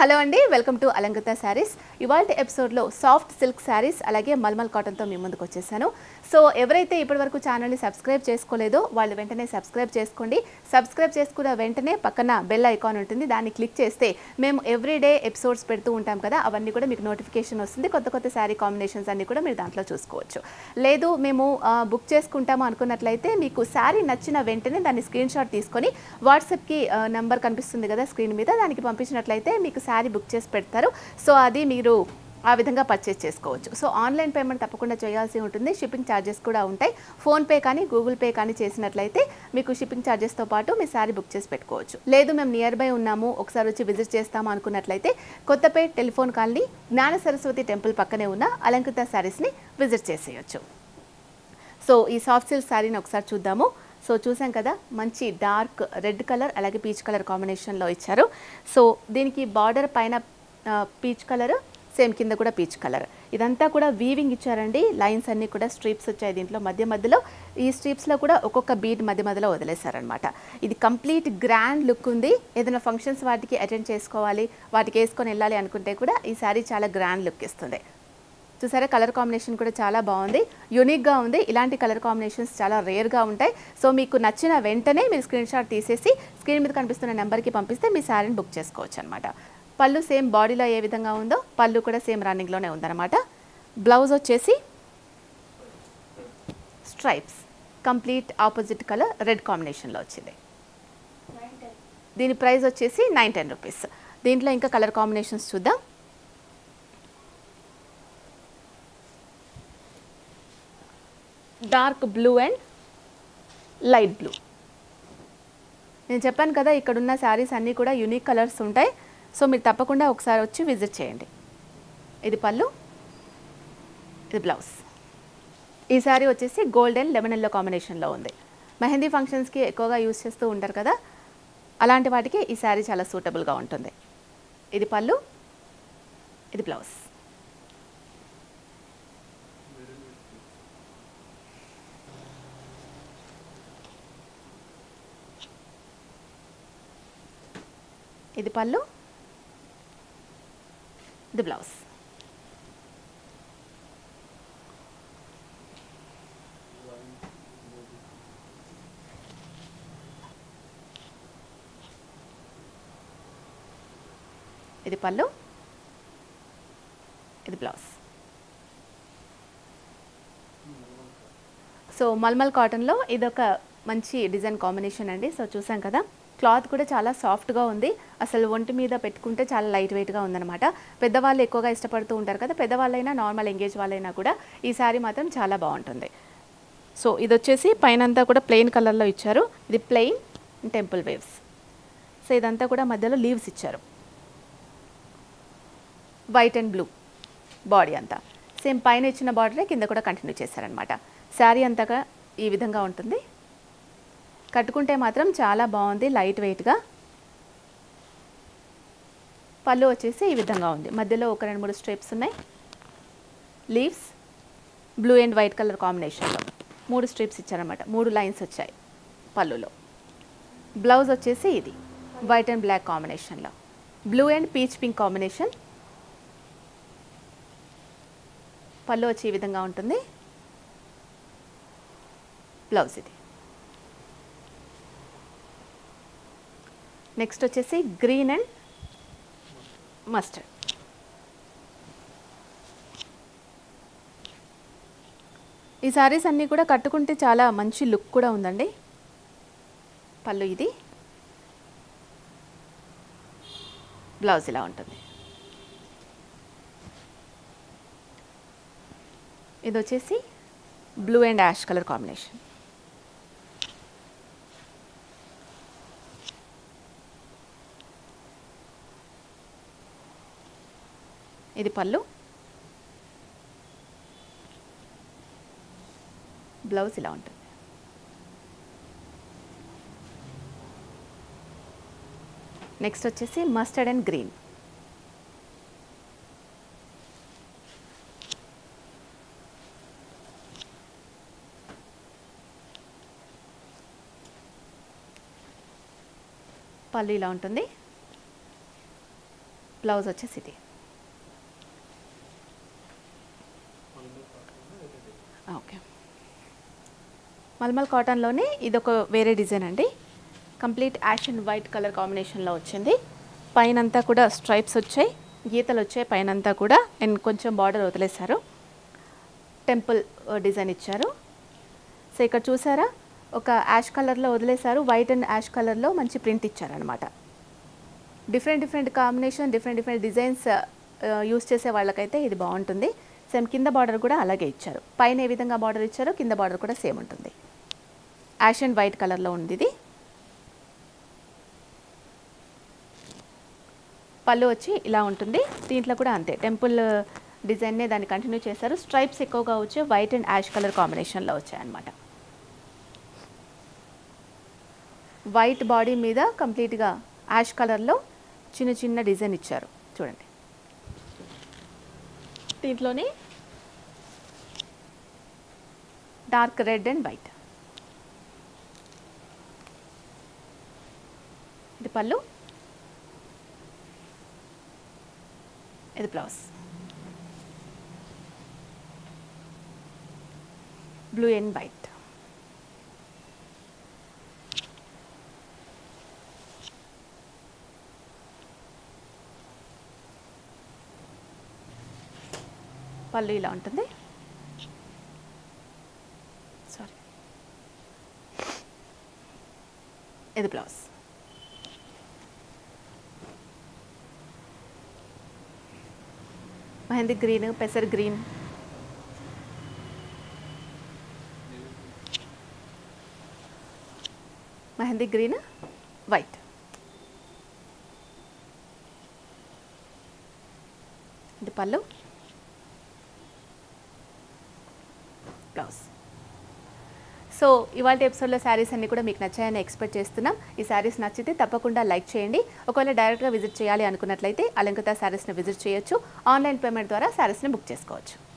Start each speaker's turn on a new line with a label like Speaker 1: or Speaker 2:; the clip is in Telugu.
Speaker 1: హలో అండి వెల్కమ్ టు అలంకృత శారీస్ ఇవాళ ఎపిసోడ్లో సాఫ్ట్ సిల్క్ శారీస్ అలాగే మల్మల్ కాటన్తో మీ ముందుకు వచ్చేసాను సో ఎవరైతే ఇప్పటివరకు ఛానల్ని సబ్స్క్రైబ్ చేసుకోలేదో వాళ్ళు వెంటనే సబ్స్క్రైబ్ చేసుకోండి సబ్స్క్రైబ్ చేసుకున్న వెంటనే పక్కన బెల్ ఐకాన్ ఉంటుంది దాన్ని క్లిక్ చేస్తే మేము ఎవ్రీడే ఎపిసోడ్స్ పెడుతూ ఉంటాం కదా అవన్నీ కూడా మీకు నోటిఫికేషన్ వస్తుంది కొత్త కొత్త శారీ కాంబినేషన్స్ అన్ని కూడా మీరు దాంట్లో చూసుకోవచ్చు లేదు మేము ఆ, బుక్ చేసుకుంటాము అనుకున్నట్లయితే మీకు శారీ నచ్చిన వెంటనే దాన్ని స్క్రీన్ షాట్ తీసుకొని వాట్సాప్కి నెంబర్ కనిపిస్తుంది కదా స్క్రీన్ మీద దానికి పంపించినట్లయితే మీకు శారీ బుక్ చేసి పెడతారు సో అది మీరు ఆ విధంగా పర్చేస్ చేసుకోవచ్చు సో ఆన్లైన్ పేమెంట్ తప్పకుండా చేయాల్సి ఉంటుంది షిప్పింగ్ ఛార్జెస్ కూడా ఉంటాయి ఫోన్పే కానీ గూగుల్ పే కానీ చేసినట్లయితే మీకు షిప్పింగ్ ఛార్జెస్తో పాటు మీ శారీ బుక్ చేసి పెట్టుకోవచ్చు లేదు మేము నియర్ బై ఉన్నాము ఒకసారి వచ్చి విజిట్ చేస్తాము అనుకున్నట్లయితే కొత్తపేట్ టెలిఫోన్ కాలనీ జ్ఞాన సరస్వతి టెంపుల్ పక్కనే ఉన్న అలంకృత శారీస్ని విజిట్ చేసేయచ్చు సో ఈ సాఫ్ట్ సిల్క్ శారీని ఒకసారి చూద్దాము సో చూసాం కదా మంచి డార్క్ రెడ్ కలర్ అలాగే పీచ్ కలర్ కాంబినేషన్లో ఇచ్చారు సో దీనికి బార్డర్ పైన పీచ్ కలర్ సేమ్ కింద కూడా పీచ్ కలర్ ఇదంతా కూడా వీవింగ్ ఇచ్చారండి లైన్స్ అన్నీ కూడా స్ట్రిప్స్ వచ్చాయి దీంట్లో మధ్య మధ్యలో ఈ స్ట్రిప్స్లో కూడా ఒక్కొక్క బీట్ మధ్య మధ్యలో వదిలేశారనమాట ఇది కంప్లీట్ గ్రాండ్ లుక్ ఉంది ఏదైనా ఫంక్షన్స్ వాటికి అటెండ్ చేసుకోవాలి వాటికి వేసుకొని వెళ్ళాలి అనుకుంటే కూడా ఈ శారీ చాలా గ్రాండ్ లుక్ ఇస్తుంది చూసారా కలర్ కాంబినేషన్ కూడా చాలా బాగుంది యూనిక్గా ఉంది ఇలాంటి కలర్ కాంబినేషన్స్ చాలా రేర్గా ఉంటాయి సో మీకు నచ్చిన వెంటనే మీరు స్క్రీన్ షాట్ తీసేసి స్క్రీన్ మీద కనిపిస్తున్న నెంబర్కి పంపిస్తే మీ శారీని బుక్ చేసుకోవచ్చు అనమాట పళ్ళు సేమ్ బాడీలో ఏ విధంగా ఉందో పళ్ళు కూడా సేమ్ రన్నింగ్లోనే ఉందన్నమాట బ్లౌజ్ వచ్చేసి stripes complete opposite colour red కాంబినేషన్లో వచ్చింది దీని ప్రైస్ వచ్చేసి నైన్ టెన్ రూపీస్ దీంట్లో ఇంకా కలర్ కాంబినేషన్స్ చూద్దాం dark blue and light blue నేను చెప్పాను కదా ఇక్కడున్న శారీస్ అన్నీ కూడా యూనిక్ కలర్స్ ఉంటాయి సో మీరు తప్పకుండా ఒకసారి వచ్చి విజిట్ చేయండి ఇది పళ్ళు ఇది బ్లౌజ్ ఈ శారీ వచ్చేసి గోల్డ్ అండ్ లెమన్ ఎల్లో కాంబినేషన్లో ఉంది మెహందీ ఫంక్షన్స్కి ఎక్కువగా యూస్ చేస్తూ ఉంటారు కదా అలాంటి వాటికి ఈ శారీ చాలా సూటబుల్గా ఉంటుంది ఇది పళ్ళు ఇది బ్లౌజ్ ఇది పళ్ళు ఇది బ్లౌజ్ ఇది పళ్ళు ఇది బ్లౌజ్ సో మల్మల్ కాటన్లో ఇదొక మంచి డిజైన్ కాంబినేషన్ అండి సో చూసాం కదా క్లాత్ కూడా చాలా సాఫ్ట్గా ఉంది అసలు ఒంటి మీద పెట్టుకుంటే చాలా లైట్ వెయిట్గా ఉందన్నమాట పెద్దవాళ్ళు ఎక్కువగా ఇష్టపడుతూ ఉంటారు కదా పెద్దవాళ్ళైనా నార్మల్ ఎంగేజ్ వాళ్ళైనా కూడా ఈ శారీ మాత్రం చాలా బాగుంటుంది సో ఇది వచ్చేసి పైన అంతా కూడా ప్లెయిన్ కలర్లో ఇచ్చారు ఇది ప్లెయిన్ టెంపుల్ వేవ్స్ సో ఇదంతా కూడా మధ్యలో లీవ్స్ ఇచ్చారు వైట్ అండ్ బ్లూ బాడీ అంతా సేమ్ పైన ఇచ్చిన బార్డరే కింద కూడా కంటిన్యూ చేశారనమాట శారీ అంతగా ఈ విధంగా ఉంటుంది కట్టుకుంటే మాత్రం చాలా బాగుంది లైట్ వెయిట్గా పళ్ళు వచ్చేసి ఈ విధంగా ఉంది మధ్యలో ఒక రెండు మూడు స్ట్రిప్స్ ఉన్నాయి leaves blue and white colour కాంబినేషన్లో మూడు స్ట్రిప్స్ ఇచ్చారనమాట మూడు లైన్స్ వచ్చాయి పళ్ళులో బ్లౌజ్ వచ్చేసి ఇది వైట్ అండ్ బ్లాక్ కాంబినేషన్లో blue and peach pink combination పళ్ళు వచ్చి ఈ విధంగా ఉంటుంది బ్లౌజ్ ఇది నెక్స్ట్ వచ్చేసి గ్రీన్ అండ్ మస్టర్డ్ ఈ సారీస్ అన్నీ కూడా కట్టుకుంటే చాలా మంచి లుక్ కూడా ఉందండి పళ్ళు ఇది బ్లౌజ్ ఇలా ఉంటుంది ఇది వచ్చేసి blue and ash colour combination ఇది పళ్ళు బ్లౌజ్ ఇలా ఉంటుంది నెక్స్ట్ వచ్చేసి మస్టర్డ్ అండ్ గ్రీన్ పళ్ళు ఇలా ఉంటుంది బ్లౌజ్ వచ్చేసి ఇది ఓకే మల్మల్ కాటన్లోనే ఇదొక వేరే డిజైన్ అండి complete ash and white colour కాంబినేషన్లో వచ్చింది పైనంతా కూడా స్ట్రైప్స్ వచ్చాయి గీతలు వచ్చాయి పైనంతా కూడా అండ్ కొంచెం బార్డర్ వదిలేశారు టెంపుల్ డిజైన్ ఇచ్చారు సో ఇక్కడ చూసారా ఒక యాష్ కలర్లో వదిలేశారు వైట్ అండ్ యాష్ కలర్లో మంచి ప్రింట్ ఇచ్చారనమాట different different combination different different designs use చేసే వాళ్ళకైతే ఇది బాగుంటుంది సేమ్ కింద బార్డర్ కూడా అలాగే ఇచ్చారు పైన ఏ విధంగా బార్డర్ ఇచ్చారో కింద బార్డర్ కూడా సేమ్ ఉంటుంది యాష్ అండ్ వైట్ కలర్లో ఉంది ఇది పళ్ళు వచ్చి ఇలా ఉంటుంది దీంట్లో కూడా అంతే టెంపుల్ డిజైన్నే దాన్ని కంటిన్యూ చేశారు స్ట్రైప్స్ ఎక్కువగా వచ్చి వైట్ అండ్ యాష్ కలర్ కాంబినేషన్లో వచ్చాయన్నమాట వైట్ బాడీ మీద కంప్లీట్గా యాష్ కలర్లో చిన్న చిన్న డిజైన్ ఇచ్చారు చూడండి దీంట్లోనే డార్క్ రెడ్ అండ్ వైట్ ఇది పళ్ళు ఇది బ్లౌజ్ బ్లూ అండ్ వైట్ పళ్ళు ఇలా ఉంటుంది సారీ ఇది బ్లౌజ్ మెహందీ గ్రీన్ పెసర్ గ్రీన్ మెహందీ గ్రీన్ వైట్ ఇది పళ్ళు బ్లౌజ్ సో ఇవాళ ఎపిసోడ్లో శారీస్ అన్ని కూడా మీకు నచ్చాయని ఎక్స్పెక్ట్ చేస్తున్నాం ఈ శారీస్ నచ్చితే తప్పకుండా లైక్ చేయండి ఒకవేళ డైరెక్ట్గా విజిట్ చేయాలి అనుకున్నట్లయితే అలంకృత శారీస్ని విజిట్ చేయొచ్చు ఆన్లైన్ పేమెంట్ ద్వారా శారీస్ని బుక్ చేసుకోవచ్చు